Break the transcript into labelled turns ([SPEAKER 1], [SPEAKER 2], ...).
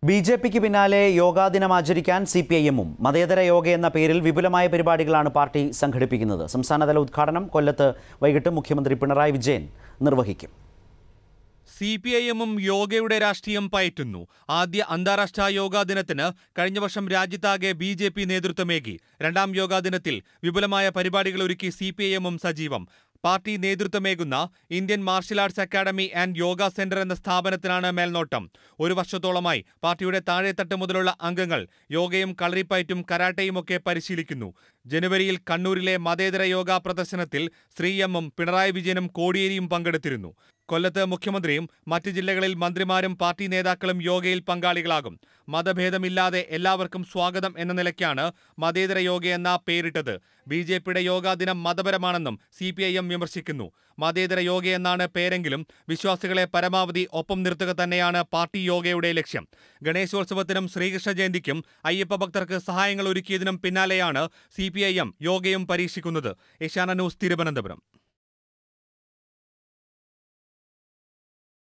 [SPEAKER 1] B J പിക്ക് പിന്നാലെ യോഗാ ദിനം ആചരിക്കാൻ സി പി ഐ എമ്മും മതേതര യോഗ എന്ന പേരിൽ വിപുലമായ പരിപാടികളാണ് പാർട്ടി സംഘടിപ്പിക്കുന്നത് സംസ്ഥാനതല ഉദ്ഘാടനം കൊല്ലത്ത് വൈകിട്ട് മുഖ്യമന്ത്രി പിണറായി വിജയൻ നിർവഹിക്കും
[SPEAKER 2] സി പി ഐ എമ്മും യോഗയുടെ രാഷ്ട്രീയം പയറ്റുന്നു ആദ്യ അന്താരാഷ്ട്ര യോഗാ ദിനത്തിന് കഴിഞ്ഞ വർഷം രാജ്യത്താകെ ബി ജെ പി നേതൃത്വമേകി രണ്ടാം യോഗാ ദിനത്തിൽ വിപുലമായ പരിപാടികൾ ഒരുക്കി സി പി ഐ എമ്മും സജീവം പാർട്ടി നേതൃത്വമേകുന്ന Indian martial arts academy and yoga centre എന്ന സ്ഥാപനത്തിനാണ് മേൽനോട്ടം ഒരു വർഷത്തോളമായി പാർട്ടിയുടെ താഴെത്തട്ട് മുതലുള്ള അംഗങ്ങൾ യോഗയും കളരിപ്പയറ്റും കരാട്ടയുമൊക്കെ പരിശീലിക്കുന്നു ജനുവരിയിൽ കണ്ണൂരിലെ മതേതര യോഗ പ്രദർശനത്തിൽ ശ്രീ എമ്മും പിണറായി വിജയനും കോടിയേരിയും പങ്കെടുത്തിരുന്നു കൊല്ലത്ത് മുഖ്യമന്ത്രിയും മറ്റ് ജില്ലകളിൽ മന്ത്രിമാരും പാർട്ടി നേതാക്കളും യോഗയിൽ പങ്കാളികളാകും മതഭേദമില്ലാതെ എല്ലാവർക്കും സ്വാഗതം എന്ന നിലയ്ക്കാണ് മതേതര യോഗയെന്ന പേരിട്ടത് ബി ജെ പിയുടെ യോഗാ ദിനം മതപരമാണെന്നും സി പി ഐ എം വിമർശിക്കുന്നു മതേതര യോഗയെന്നാണ് പേരെങ്കിലും വിശ്വാസികളെ പരമാവധി ഒപ്പം നിർത്തുക തന്നെയാണ് പാർട്ടി യോഗയുടെ ലക്ഷ്യം ഗണേശോത്സവത്തിനും ശ്രീകൃഷ്ണ ജയന്തിക്കും അയ്യപ്പ ഭക്തർക്ക് സഹായങ്ങൾ ഒരുക്കിയതിനും പിന്നാലെയാണ് സി പി ഐ എം യോഗയും പരീക്ഷിക്കുന്നത് ഏഷ്യാന ന്യൂസ് തിരുവനന്തപുരം